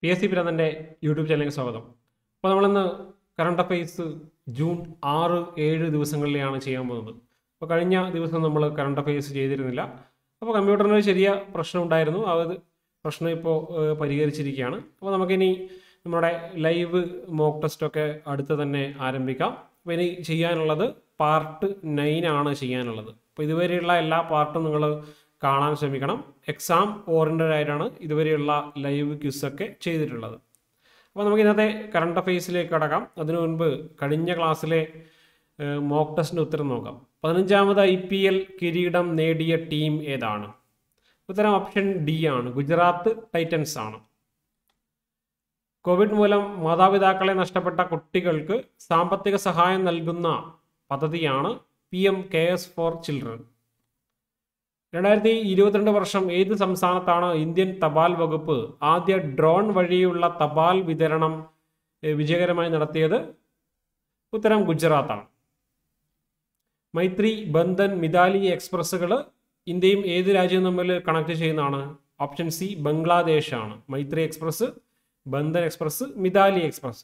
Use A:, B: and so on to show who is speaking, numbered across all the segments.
A: P S C പിരാന്തൻ്റെ YouTube ചാനലിലേക്ക് സ്വാഗതം അപ്പോൾ നമ്മളിന്ന് കറണ്ട് അഫയേഴ്സ് ജൂൺ ആറ് ഏഴ് ദിവസങ്ങളിലാണ് ചെയ്യാൻ പോകുന്നത് അപ്പോൾ കഴിഞ്ഞ ദിവസം നമ്മൾ കറണ്ട് അഫയേഴ്സ് ചെയ്തിരുന്നില്ല അപ്പോൾ കമ്പ്യൂട്ടറിന് ഒരു ചെറിയ പ്രശ്നം ഉണ്ടായിരുന്നു അത് പ്രശ്നം ഇപ്പോൾ ഏഹ്, പരിഹരിച്ചിരിക്കുകയാണ് അപ്പോൾ നമുക്കിനി നമ്മുടെ ലൈവ് മോക്ക് ടെസ്റ്റൊക്കെ അടുത്ത് തന്നെ ആരംഭിക്കാം അപ്പോൾ ഇനി ചെയ്യാനുള്ളത് പാർട്ട് നയൻ ആണ് ചെയ്യാനുള്ളത് അപ്പോൾ ഇതുവരെയുള്ള എല്ലാ പാർട്ടും നിങ്ങൾ കാണാൻ ശ്രമിക്കണം എക്സാം ഓറിയൻറ്റഡ് ആയിട്ടാണ് ഇതുവരെയുള്ള ലൈവ് ക്യൂസൊക്കെ ചെയ്തിട്ടുള്ളത് അപ്പോൾ നമുക്ക് ഇന്നത്തെ കറണ്ട് അഫയേഴ്സിലേക്ക് കടക്കാം അതിനു മുൻപ് കഴിഞ്ഞ ക്ലാസ്സിലെ മോക്ക് ടെസ്റ്റിൻ്റെ ഉത്തരം നോക്കാം പതിനഞ്ചാമത് ഐ പി എൽ കിരീടം നേടിയ ടീം ഏതാണ് ഉത്തരം ഓപ്ഷൻ ഡി ആണ് ഗുജറാത്ത് ടൈറ്റൻസ് ആണ് കോവിഡ് മൂലം മാതാപിതാക്കളെ നഷ്ടപ്പെട്ട കുട്ടികൾക്ക് സാമ്പത്തിക സഹായം നൽകുന്ന പദ്ധതിയാണ് P M CARES for children രണ്ടായിരത്തി ഇരുപത്തിരണ്ട് വർഷം ഏത് സംസ്ഥാനത്താണ് ഇന്ത്യൻ തപാൽ വകുപ്പ് ആദ്യ ഡ്രോൺ വഴിയുള്ള തപാൽ വിതരണം ഏഹ്, വിജയകരമായി നടത്തിയത് ഉത്തരം ഗുജറാത്താണ് മൈത്രി ബന്ധൻ മിതാലി എക്സ്പ്രസ്സുകൾ ഇന്ത്യയും ഏത് രാജ്യവും തമ്മിൽ കണക്ട് ചെയ്യുന്നതാണ് ഓപ്ഷൻ സി ബംഗ്ലാദേശ് ആണ് Maitri express Bandhan express Mitali express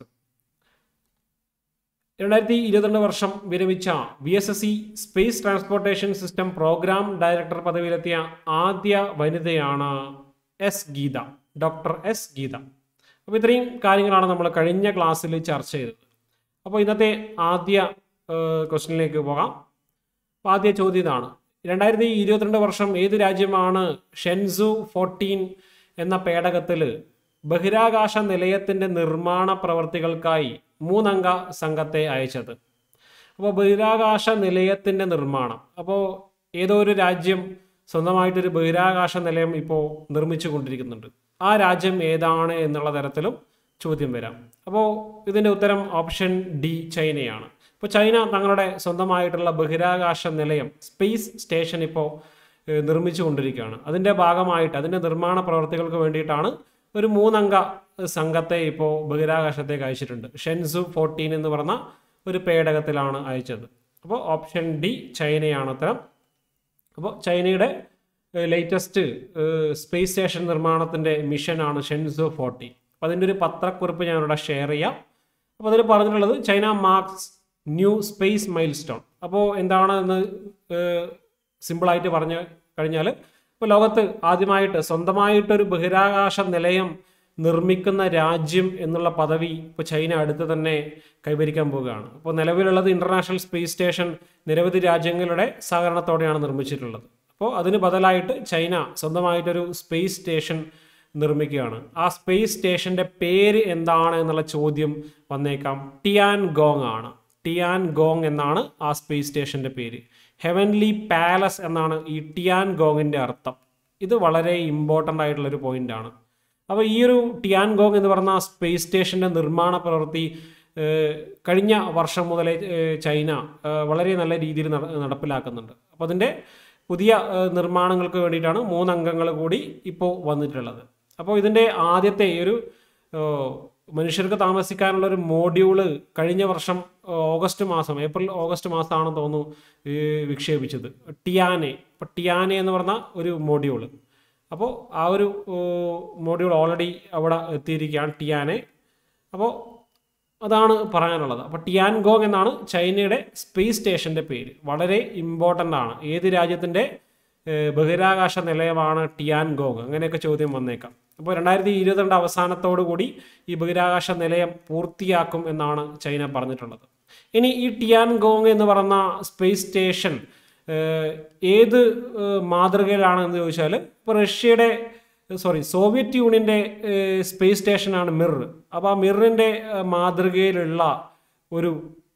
A: രണ്ടായിരത്തി ഇരുപത്തിരണ്ട് വർഷം വിരമിച്ച V S S C space transportation system programme director പദവിയിലെത്തിയ ആദ്യ വനിതയാണ് S Geetha doctor S Geetha അപ്പോൾ ഇത്രയും കാര്യങ്ങളാണ് നമ്മൾ കഴിഞ്ഞ ക്ലാസ്സിൽ ചർച്ച ചെയ്തത് അപ്പോൾ ഇന്നത്തെ ആദ്യ ക്വസ്റ്റ്യനിലേക്ക് പോകാം അപ്പോൾ ആദ്യ ചോദ്യം ഇതാണ് രണ്ടായിരത്തി ഇരുപത്തിരണ്ട് വർഷം ഏത് രാജ്യമാണ് ഷെൻസു ഫോർട്ടീൻ എന്ന പേടകത്തിൽ ബഹിരാകാശ നിലയത്തിൻ്റെ നിർമ്മാണ പ്രവർത്തികൾക്കായി മൂന്നംഗ സംഘത്തെ അയച്ചത് അപ്പോൾ ബഹിരാകാശ നിലയത്തിൻ്റെ നിർമ്മാണം അപ്പോൾ ഏതോ ഒരു രാജ്യം സ്വന്തമായിട്ടൊരു ബഹിരാകാശ നിലയം ഇപ്പോൾ നിർമ്മിച്ചു കൊണ്ടിരിക്കുന്നുണ്ട് ആ രാജ്യം ഏതാണ് എന്നുള്ള തരത്തിലും ചോദ്യം വരാം അപ്പോൾ ഇതിൻ്റെ ഉത്തരം ഓപ്ഷൻ ഡി ചൈനയാണ് ഇപ്പോൾ ചൈന തങ്ങളുടെ സ്വന്തമായിട്ടുള്ള ബഹിരാകാശ നിലയം സ്പേസ് സ്റ്റേഷൻ ഇപ്പോൾ ഏഹ്, നിർമ്മിച്ചു കൊണ്ടിരിക്കുകയാണ് അതിൻ്റെ ഭാഗമായിട്ട് അതിൻ്റെ നിർമ്മാണ പ്രവർത്തികൾക്ക് വേണ്ടിയിട്ടാണ് ഒരു മൂന്നംഗ സംഘത്തെ ഇപ്പോൾ ബഹിരാകാശത്തേക്ക് അയച്ചിട്ടുണ്ട് ഷെൻസു ഫോർട്ടീൻ എന്ന് പറഞ്ഞ ഒരു പേടകത്തിലാണ് അയച്ചത് അപ്പോൾ ഓപ്ഷൻ ഡി ചൈനയാണ് ഉത്തരം അപ്പോൾ ചൈനയുടെ ലേറ്റസ്റ്റ് സ്പേസ് സ്റ്റേഷൻ നിർമ്മാണത്തിൻ്റെ മിഷനാണ് ഷെൻസു ഫോർട്ടി അപ്പോൾ അതിൻ്റെ ഒരു പത്രക്കുറിപ്പ് ഞാനിവിടെ ഷെയർ ചെയ്യാം അപ്പോൾ അതിൽ പറഞ്ഞിട്ടുള്ളത് China marks new space milestone അപ്പോൾ എന്താണ് എന്ന് സിമ്പിളായിട്ട് പറഞ്ഞു കഴിഞ്ഞാൽ ഇപ്പോൾ ലോകത്ത് ആദ്യമായിട്ട് സ്വന്തമായിട്ടൊരു ബഹിരാകാശ നിലയം നിർമ്മിക്കുന്ന രാജ്യം എന്നുള്ള പദവി ഇപ്പോൾ ചൈന അടുത്ത് തന്നെ കൈവരിക്കാൻ പോവുകയാണ് അപ്പോൾ നിലവിലുള്ളത് ഇൻ്റർനാഷണൽ സ്പേസ് സ്റ്റേഷൻ നിരവധി രാജ്യങ്ങളുടെ സഹകരണത്തോടെയാണ് നിർമ്മിച്ചിട്ടുള്ളത് അപ്പോൾ അതിന് ബദലായിട്ട് ചൈന സ്വന്തമായിട്ടൊരു സ്പേസ് സ്റ്റേഷൻ നിർമ്മിക്കുകയാണ് ആ സ്പേസ് സ്റ്റേഷൻ്റെ പേര് എന്താണ് എന്നുള്ള ചോദ്യം വന്നേക്കാം ടിയാൻ ഗോങ് ആണ് ടിയാൻ ഗോങ് എന്നാണ് ആ സ്പേസ് സ്റ്റേഷൻ്റെ പേര് ഹെവൻലി പാലസ് എന്നാണ് ഈ ടിയാൻ ഗോങ്ങിൻ്റെ അർത്ഥം ഇത് വളരെ ഇമ്പോർട്ടൻ്റ് ആയിട്ടുള്ളൊരു പോയിൻ്റാണ് അപ്പോൾ ഈ ഒരു ടിയാൻ ഗോങ് എന്ന് പറഞ്ഞ സ്പേസ് സ്റ്റേഷൻ്റെ നിർമ്മാണ പ്രവൃത്തി ഏഹ്, കഴിഞ്ഞ വർഷം മുതലേ ഏഹ്, ചൈന ഏഹ്, വളരെ നല്ല രീതിയിൽ നട- നടപ്പിലാക്കുന്നുണ്ട് അപ്പോൾ അതിൻ്റെ പുതിയ ഏഹ്, നിർമ്മാണങ്ങൾക്ക് വേണ്ടിയിട്ടാണ് മൂന്നംഗങ്ങൾ കൂടി ഇപ്പോൾ വന്നിട്ടുള്ളത് അപ്പോൾ ഇതിൻ്റെ ആദ്യത്തെ ഈ ഒരു ഏഹ്, മനുഷ്യർക്ക് താമസിക്കാനുള്ള ഒരു മോഡ്യൂള് കഴിഞ്ഞ വർഷം ഏഹ്, ഓഗസ്റ്റ് മാസം ഏപ്രിൽ ഓഗസ്റ്റ് മാസമാണെന്ന് തോന്നുന്നു ഈ വിക്ഷേപിച്ചത് ടിയാനെ അപ്പോൾ ടിയാനെ എന്ന് പറഞ്ഞ ഒരു മോഡ്യൂള് അപ്പോൾ ആ ഒരു മോഡ്യൂൾ ഓൾറെഡി അവിടെ എത്തിയിരിക്കുകയാണ് ടിയാനെ അപ്പോൾ അതാണ് പറയാനുള്ളത് അപ്പോൾ ടിയാൻ ഗോങ് എന്നാണ് ചൈനയുടെ സ്പേസ് സ്റ്റേഷൻ്റെ പേര് വളരെ ഇമ്പോർട്ടൻ്റ് ആണ് ഏത് രാജ്യത്തിൻ്റെ ഏഹ്, ബഹിരാകാശ നിലയമാണ് ടിയാൻ ഗോങ് അങ്ങനെയൊക്കെ ചോദ്യം വന്നേക്കാം അപ്പോൾ രണ്ടായിരത്തി ഇരുപത്തിരണ്ട് അവസാനത്തോടു കൂടി ഈ ബഹിരാകാശ നിലയം പൂർത്തിയാക്കും എന്നാണ് ചൈന പറഞ്ഞിട്ടുള്ളത് ഇനി ഈ ടിയാൻ ഗോങ് എന്ന് പറഞ്ഞ സ്പേസ് സ്റ്റേഷൻ ഏഹ്, ഏത് ഏഹ്, മാതൃകയിലാണ് എന്ന് ചോദിച്ചാൽ ഇപ്പോൾ റഷ്യയുടെ സോറി സോവിയറ്റ് യൂണിയൻ്റെ സ്പേസ് സ്റ്റേഷനാണ് മിർ അപ്പോൾ ആ മിറിൻ്റെ മാതൃകയിലുള്ള ഒരു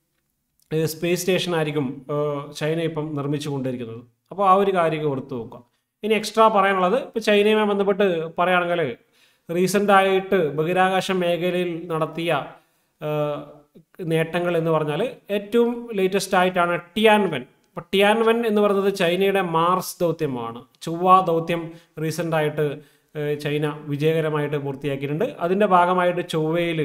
A: ഏഹ്, സ്പേസ് സ്റ്റേഷൻ ആയിരിക്കും ഏഹ്, ചൈന ഇപ്പം നിർമ്മിച്ചു കൊണ്ടിരിക്കുന്നത് അപ്പോൾ ആ ഒരു കാര്യം ഓർത്ത് നോക്കുക ഇനി എക്സ്ട്രാ പറയാനുള്ളത് ഇപ്പോൾ ചൈനയുമായി ബന്ധപ്പെട്ട് പറയുകയാണെങ്കിൽ റീസെൻ്റ് ആയിട്ട് ബഹിരാകാശ മേഖലയിൽ നടത്തിയ ഏഹ്, നേട്ടങ്ങൾ എന്ന് പറഞ്ഞാൽ ഏറ്റവും ലേറ്റസ്റ്റ് ആയിട്ടാണ് ടിയാൻവൻ അപ്പോൾ ടിയാൻവൻ എന്ന് പറയുന്നത് ചൈനയുടെ മാർസ് ദൗത്യമാണ് ചൊവ്വ ദൗത്യം റീസെൻ്റ് ആയിട്ട് ഏഹ്, ചൈന വിജയകരമായിട്ട് പൂർത്തിയാക്കിയിട്ടുണ്ട് അതിൻ്റെ ഭാഗമായിട്ട് ചൊവ്വയിൽ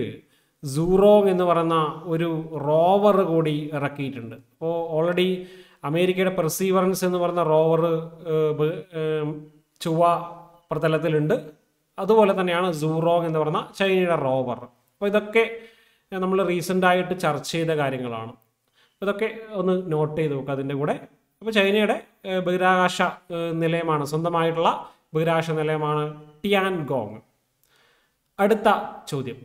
A: സൂറോങ് എന്ന് പറയുന്ന ഒരു റോവർ കൂടി ഇറക്കിയിട്ടുണ്ട് അപ്പോൾ ഓൾറെഡി അമേരിക്കയുടെ പെർസീവറൻസ് എന്ന് പറയുന്ന റോവർ ചൊവ്വ പ്രതലത്തിലുണ്ട് അതുപോലെ തന്നെയാണ് സൂറോങ് എന്ന് പറയുന്ന ചൈനയുടെ റോവർ അപ്പോൾ ഇതൊക്കെ നമ്മൾ റീസെൻ്റ് ആയിട്ട് ചർച്ച ചെയ്ത കാര്യങ്ങളാണ് അപ്പോൾ ഇതൊക്കെ ഒന്ന് നോട്ട് ചെയ്ത് നോക്കുക അതിൻ്റെ കൂടെ അപ്പോൾ ചൈനയുടെ ഏഹ്, ബഹിരാകാശ ഏഹ്, നിലയമാണ് സ്വന്തമായിട്ടുള്ള ബഹിരാകാശ നിലയമാണ് ടിയാൻ ഗോങ് അടുത്ത ചോദ്യം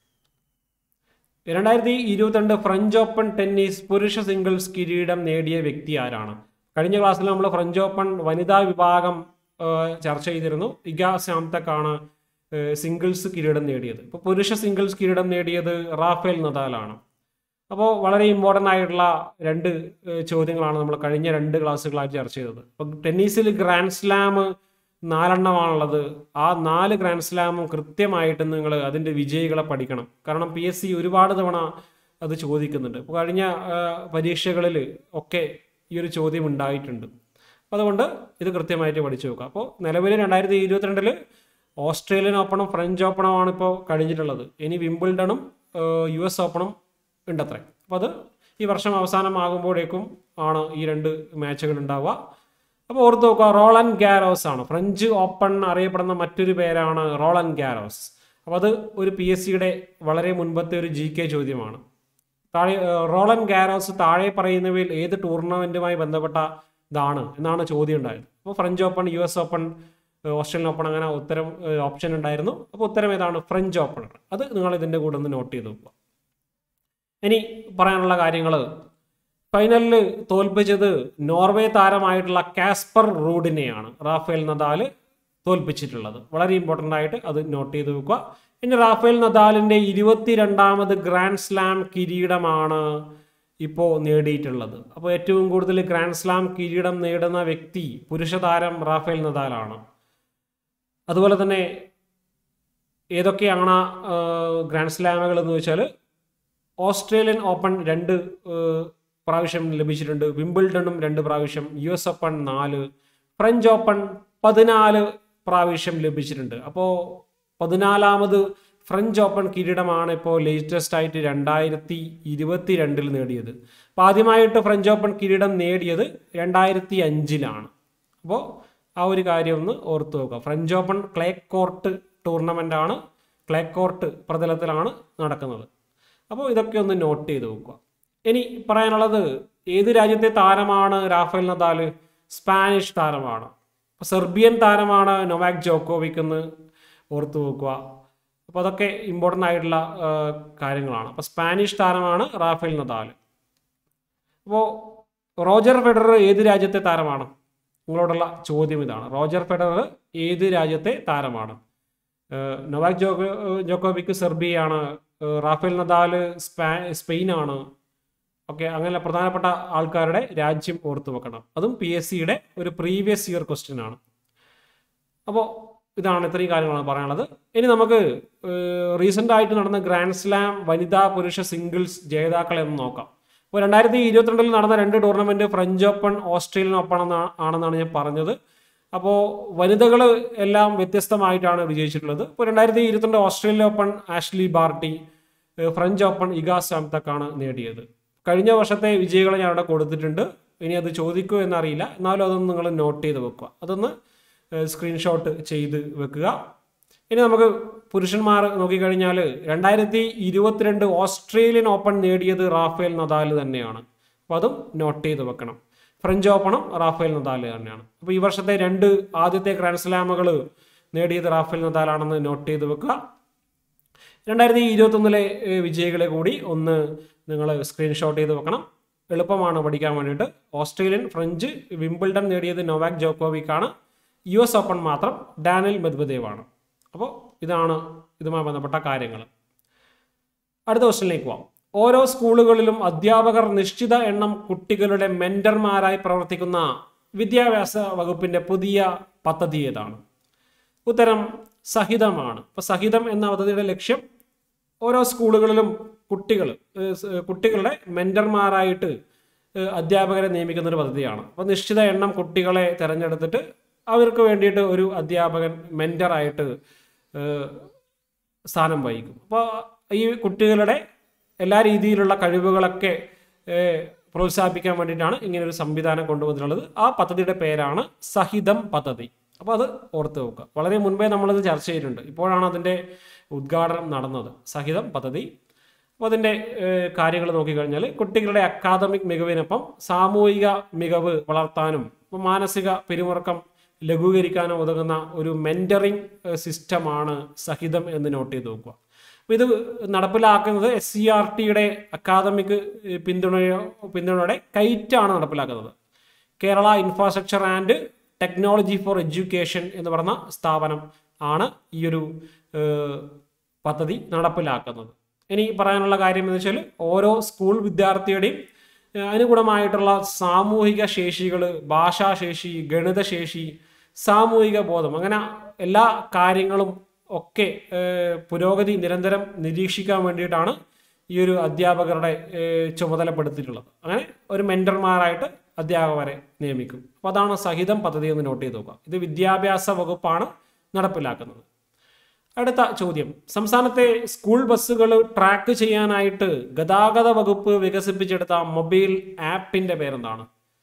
A: രണ്ടായിരത്തി ഇരുപത്തിരണ്ട് ഫ്രഞ്ച് ഓപ്പൺ ടെന്നീസ് പുരുഷ സിംഗിൾസ് കിരീടം നേടിയ വ്യക്തി ആരാണ് കഴിഞ്ഞ ക്ലാസ്സിൽ നമ്മൾ ഫ്രഞ്ച് ഓപ്പൺ വനിതാ വിഭാഗം ആ, ചർച്ച ചെയ്തിരുന്നു ഇഗ സാംതക്കാണ് സിംഗിൾസ് കിരീടം നേടിയത് ഇപ്പോൾ പുരുഷ സിംഗിൾസ് കിരീടം നേടിയത് റാഫേൽ നദാലാണ് അപ്പോൾ വളരെ ഇമ്പോർട്ടൻ്റ് ആയിട്ടുള്ള രണ്ട് ഏഹ്, ചോദ്യങ്ങളാണ് നമ്മൾ കഴിഞ്ഞ രണ്ട് ക്ലാസ്സുകളായിട്ട് ചർച്ച ചെയ്തത് അപ്പോൾ ടെന്നീസിൽ ഗ്രാൻഡ് സ്ലാം നാലെണ്ണമാണുള്ളത് ആ നാല് ഗ്രാൻഡ് സ്ലാമും കൃത്യമായിട്ട് നിങ്ങൾ അതിൻ്റെ വിജയികളെ പഠിക്കണം കാരണം പി എസ് സി ഒരുപാട് തവണ അത് ചോദിക്കുന്നുണ്ട് ഇപ്പോൾ കഴിഞ്ഞ പരീക്ഷകളിൽ ഒക്കെ ഈ ഒരു ചോദ്യം ഉണ്ടായിട്ടുണ്ട് അപ്പോൾ അതുകൊണ്ട് ഇത് കൃത്യമായിട്ട് പഠിച്ചു നോക്കുക അപ്പോൾ നിലവിൽ രണ്ടായിരത്തി ഇരുപത്തിരണ്ടിൽ ഓസ്ട്രേലിയൻ ഓപ്പണും ഫ്രഞ്ച് ഓപ്പണുമാണ് ഇപ്പോൾ കഴിഞ്ഞിട്ടുള്ളത് ഇനി വിംബിൾഡണും യു എസ് ഓപ്പണും ഉണ്ടത്രേ അപ്പോൾ അത് ഈ വർഷം അവസാനമാകുമ്പോഴേക്കും ആണ് ഈ രണ്ട് മാച്ചുകൾ ഉണ്ടാവുക അപ്പോൾ ഓർത്ത് നോക്കുക റോളൻ ഗാരോസ് ആണ് ഫ്രഞ്ച് ഓപ്പൺ അറിയപ്പെടുന്ന മറ്റൊരു പേരാണ് റോളൻ ഗാരോസ് അപ്പോൾ അത് ഒരു പി എസ് സിയുടെ വളരെ മുൻപത്തെ ഒരു ജി കെ ചോദ്യമാണ് താഴെ ഏഹ്, റോളൻ ഗാരോസ് താഴെ പറയുന്നവയിൽ ഏത് ടൂർണമെന്റുമായി ബന്ധപ്പെട്ട ഇതാണ് എന്നാണ് ചോദ്യം ഉണ്ടായത് അപ്പോൾ French Open U S Open ഏഹ്, ഓസ്ട്രേലിയൻ ഓപ്പൺ അങ്ങനെ ഉത്തരം ഏഹ്, ഓപ്ഷൻ ഉണ്ടായിരുന്നു അപ്പോൾ ഉത്തരം ഏതാണ് ഫ്രഞ്ച് ഓപ്പൺ അത് നിങ്ങൾ ഇതിൻ്റെ കൂടെ ഒന്ന് നോട്ട് ചെയ്ത് നോക്കുക ഇനി പറയാനുള്ള കാര്യങ്ങൾ ഫൈനലിൽ തോൽപ്പിച്ചത് നോർവേ താരമായിട്ടുള്ള കാസ്പർ റൂഡിനെയാണ് റാഫേൽ നദാല് തോൽപ്പിച്ചിട്ടുള്ളത് വളരെ ഇമ്പോർട്ടൻ്റ് ആയിട്ട് അത് നോട്ട് ചെയ്ത് വെക്കുക ഇനി റാഫേൽ നദാലിൻ്റെ ഇരുപത്തിരണ്ടാമത് ഗ്രാൻഡ് സ്ലാം കിരീടമാണ് ഇപ്പോൾ നേടിയിട്ടുള്ളത് അപ്പോൾ ഏറ്റവും കൂടുതൽ ഗ്രാൻഡ് സ്ലാം കിരീടം നേടുന്ന വ്യക്തി പുരുഷ താരം റാഫേൽ നദാലാണ് അതുപോലെ തന്നെ ഏതൊക്കെയാണ് ആ, ഗ്രാൻഡ് സ്ലാമുകൾ എന്ന് വെച്ചാൽ ഓസ്ട്രേലിയൻ ഓപ്പൺ രണ്ട് ഏഹ്, പ്രാവശ്യം ലഭിച്ചിട്ടുണ്ട് വിംബിൾഡണും രണ്ട് പ്രാവശ്യം യു എസ് ഓപ്പൺ നാല് ഫ്രഞ്ച് ഓപ്പൺ പതിനാല് പ്രാവശ്യം ലഭിച്ചിട്ടുണ്ട് അപ്പോൾ പതിനാലാമത് ഫ്രഞ്ച് ഓപ്പൺ കിരീടമാണ് ഇപ്പോൾ ലേറ്റസ്റ്റ് ആയിട്ട് രണ്ടായിരത്തി ഇരുപത്തി രണ്ടിൽ നേടിയത് അപ്പോൾ ആദ്യമായിട്ട് ഫ്രഞ്ച് ഓപ്പൺ കിരീടം നേടിയത് രണ്ടായിരത്തി അഞ്ചിലാണ് അപ്പോൾ ആ ഒരു കാര്യം ഒന്ന് ഓർത്ത് നോക്കുക French Open clay court tournament ആണ് ക്ലേ കോർട്ട് പ്രതലത്തിലാണ് നടക്കുന്നത് അപ്പോൾ ഇതൊക്കെ ഒന്ന് നോട്ട് ചെയ്ത് വെക്കുക ഇനി പറയാനുള്ളത് ഏത് രാജ്യത്തെ താരമാണ് റാഫേൽ നദാല് സ്പാനിഷ് താരമാണ് അപ്പോൾ സെർബിയൻ താരമാണ് നൊവാക് ജോക്കോവിക് എന്ന് ഓർത്ത് വെക്കുക അപ്പോൾ അതൊക്കെ ഇമ്പോർട്ടൻ്റ് ആയിട്ടുള്ള ആ, കാര്യങ്ങളാണ് അപ്പോൾ സ്പാനിഷ് താരമാണ് റാഫേൽ നദാല് അപ്പോൾ റോജർ ഫെഡറർ ഏത് രാജ്യത്തെ താരമാണ് നിങ്ങളോടുള്ള ചോദ്യം ഇതാണ് റോജർ ഫെഡറർ ഏത് രാജ്യത്തെ താരമാണ് ഏഹ് നൊവാക് ജോക്കോ ജോക്കോവിക്ക് സെർബിയയാണ് ഏഹ് റാഫേൽ നദാല് സ്പാ സ്പെയിനാണ് ഓക്കെ അങ്ങനെ പ്രധാനപ്പെട്ട ആൾക്കാരുടെ രാജ്യം ഓർത്തു വെക്കണം അതും പി എസ് സിയുടെ ഒരു പ്രീവിയസ് ഇയർ ക്വസ്റ്റ്യൻ ആണ് അപ്പോൾ ഇതാണ് ഇത്രയും കാര്യങ്ങളാണ് പറയാനുള്ളത് ഇനി നമുക്ക് റീസെൻ്റ് ആയിട്ട് നടന്ന ഗ്രാൻഡ് സ്ലാം വനിതാ പുരുഷ സിംഗിൾസ് ജേതാക്കളെ ഒന്ന് നോക്കാം അപ്പോൾ രണ്ടായിരത്തി ഇരുപത്തിരണ്ടിൽ നടന്ന രണ്ട് tournament French Open Australian Open എന്നാ- ആണെന്നാണ് ഞാൻ പറഞ്ഞത് അപ്പോൾ വനിതകൾ എല്ലാം വ്യത്യസ്തമായിട്ടാണ് വിജയിച്ചിട്ടുള്ളത് ഇപ്പോൾ രണ്ടായിരത്തി ഇരുപത്തിരണ്ട് ഓസ്ട്രേലിയ ഓപ്പൺ ആഷ്ലി ബാർട്ടി ഏഹ് ഫ്രഞ്ച് ഓപ്പൺ ഇഗാ സാംതക്കാണ് നേടിയത് കഴിഞ്ഞ വർഷത്തെ വിജയികളെ ഞാൻ അവിടെ കൊടുത്തിട്ടുണ്ട് ഇനി അത് ചോദിക്കുമോ എന്നറിയില്ല എന്നാലും അതൊന്ന് നിങ്ങൾ നോട്ട് ചെയ്ത് വെക്കുക അതൊന്ന് സ്ക്രീൻഷോട്ട് ചെയ്ത് വെക്കുക ഇനി നമുക്ക് പുരുഷന്മാർ നോക്കിക്കഴിഞ്ഞാൽ രണ്ടായിരത്തി ഇരുപത്തിരണ്ട് ഓസ്ട്രേലിയൻ ഓപ്പൺ നേടിയത് റാഫേൽ നദാൽ തന്നെയാണ് അപ്പോൾ അതും നോട്ട് ചെയ്ത് വെക്കണം ഫ്രഞ്ച് ഓപ്പണും റാഫേൽ നദാൽ തന്നെയാണ് അപ്പോൾ ഈ വർഷത്തെ രണ്ട് ആദ്യത്തെ ഗ്രാൻഡ് സ്ലാമുകൾ നേടിയത് റാഫേൽ നദാലാണെന്ന് നോട്ട് ചെയ്ത് വെക്കുക രണ്ടായിരത്തി ഇരുപത്തൊന്നിലെ ഏഹ്, വിജയികളെ കൂടി ഒന്ന് നിങ്ങൾ സ്ക്രീൻഷോട്ട് ചെയ്ത് വെക്കണം എളുപ്പമാണ് പഠിക്കാൻ വേണ്ടിയിട്ട് ഓസ്ട്രേലിയൻ ഫ്രഞ്ച് വിംബിൾഡൺ നേടിയത് നൊവാക് ജോക്കോവിക് ആണ് യു എസ് ഓപ്പൺ മാത്രം ഡാനിൽ മെദ്വദേവ് ആണ് അപ്പോൾ ഇതാണ് ഇതുമായി ബന്ധപ്പെട്ട കാര്യങ്ങൾ അടുത്ത ക്വസ്റ്റ്യനിലേക്ക് പോവാം ഓരോ സ്കൂളുകളിലും അധ്യാപകർ നിശ്ചിത എണ്ണം കുട്ടികളുടെ മെന്റർമാരായി പ്രവർത്തിക്കുന്ന വിദ്യാഭ്യാസ വകുപ്പിന്റെ പുതിയ പദ്ധതി ഏതാണ് ഉത്തരം സഹിതമാണ് ഇപ്പൊ സഹിതം എന്ന പദ്ധതിയുടെ ലക്ഷ്യം ഓരോ സ്കൂളുകളിലും കുട്ടികൾ ഏഹ് സ് കുട്ടികളുടെ മെന്റർമാരായിട്ട് ഏഹ് അധ്യാപകരെ നിയമിക്കുന്ന ഒരു പദ്ധതിയാണ് അപ്പോൾ നിശ്ചിത എണ്ണം കുട്ടികളെ തിരഞ്ഞെടുത്തിട്ട് അവർക്ക് വേണ്ടിയിട്ട് ഒരു അധ്യാപകൻ മെന്ററായിട്ട് ഏഹ് സ്ഥാനം വഹിക്കും അപ്പോൾ ഈ കുട്ടികളുടെ എല്ലാ രീതിയിലുള്ള കഴിവുകളൊക്കെ ഏഹ്, പ്രോത്സാഹിപ്പിക്കാൻ വേണ്ടിയിട്ടാണ് ഇങ്ങനെ ഒരു സംവിധാനം കൊണ്ടുവന്നിട്ടുള്ളത് ആ പദ്ധതിയുടെ പേരാണ് സഹിതം പദ്ധതി അപ്പോൾ അത് ഓർത്ത് വെക്കുക വളരെ മുൻപേ നമ്മളിത് ചർച്ച ചെയ്തിട്ടുണ്ട് ഇപ്പോഴാണ് അതിൻ്റെ ഉദ്ഘാടനം നടന്നത് സഹിതം പദ്ധതി അപ്പോൾ അതിൻ്റെ കാര്യങ്ങൾ നോക്കിക്കഴിഞ്ഞാൽ കുട്ടികളുടെ അക്കാദമിക് മികവിനൊപ്പം സാമൂഹിക മികവ് വളർത്താനും ഇപ്പം മാനസിക പിരിമുറുക്കം ലഘൂകരിക്കാനും ഉതകുന്ന ഒരു മെൻറ്ററിങ് സിസ്റ്റമാണ് സഹിതം എന്ന് നോട്ട് ചെയ്ത് നോക്കുക അപ്പോൾ ഇത് നടപ്പിലാക്കുന്നത് എസ് സി ആർ ടിയുടെ അക്കാദമിക് പിന്തുണയോ പിന്തുണയുടെ കൈറ്റാണ് നടപ്പിലാക്കുന്നത് Kerala infrastructure and technology for education എന്ന് പറഞ്ഞ സ്ഥാപനം ആണ് ഈ ഒരു ഏഹ്, പദ്ധതി നടപ്പിലാക്കുന്നത് ഇനി പറയാനുള്ള കാര്യം എന്ന് വെച്ചാൽ ഓരോ സ്കൂൾ വിദ്യാർത്ഥിയുടെയും ഏഹ്, അനുഗുണമായിട്ടുള്ള സാമൂഹിക ശേഷികൾ ഭാഷാശേഷി ഗണിതശേഷി സാമൂഹിക ബോധം അങ്ങനെ എല്ലാ കാര്യങ്ങളും ഒക്കെ ഏഹ്, പുരോഗതി നിരന്തരം നിരീക്ഷിക്കാൻ വേണ്ടിയിട്ടാണ് ഈ ഒരു അധ്യാപകരുടെ ഏഹ്, ചുമതലപ്പെടുത്തിയിട്ടുള്ളത് അങ്ങനെ ഒരു മെന്റർമാരായിട്ട് അധ്യാപകരെ നിയമിക്കും അപ്പോൾ അതാണ് സഹിതം പദ്ധതി എന്ന് നോട്ട് ചെയ്ത് നോക്കുക ഇത് വിദ്യാഭ്യാസ വകുപ്പാണ് നടപ്പിലാക്കുന്നത് അടുത്ത ചോദ്യം സംസ്ഥാനത്തെ സ്കൂൾ ബസ്സുകൾ ട്രാക്ക് ചെയ്യാനായിട്ട് ഗതാഗത വകുപ്പ് വികസിപ്പിച്ചെടുത്ത മൊബൈൽ ആപ്പിന്റെ പേരെന്താണ്